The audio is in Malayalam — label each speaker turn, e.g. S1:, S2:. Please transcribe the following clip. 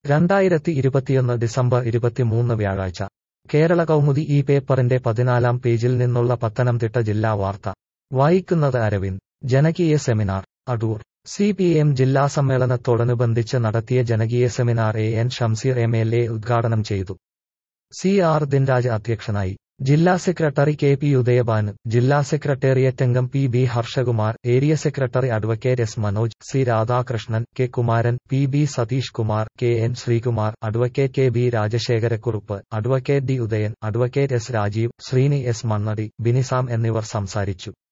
S1: രണ്ടായിരത്തി ഇരുപത്തിയൊന്ന് ഡിസംബർ ഇരുപത്തിമൂന്ന് വ്യാഴാഴ്ച കേരള കൗമുദി ഈ പേപ്പറിന്റെ പതിനാലാം പേജിൽ നിന്നുള്ള പത്തനംതിട്ട ജില്ലാ വാർത്ത വായിക്കുന്നത് അരവിന്ദ് ജനകീയ seminar Adoor C P M ജില്ലാ സമ്മേളനത്തോടനുബന്ധിച്ച് നടത്തിയ ജനകീയ seminar A N Shamseer M L A ഉദ്ഘാടനം ചെയ്തു സി ആർ ദിൻരാജ് അധ്യക്ഷനായി ജില്ലാ സെക്രട്ടറി കെ പി ഉദയഭാനു ജില്ലാ സെക്രട്ടേറിയറ്റ് അംഗം P B Harshakumar area secretary advocate S Manoj C Radhakrishnan K Kumaran P B Satheesh Kumar K N Sreekumar advocate K B Rajasekharakurup advocate D Udayan advocate S Rajeev Sreeni S Mannady Binisam എന്നിവർ സംസാരിച്ചു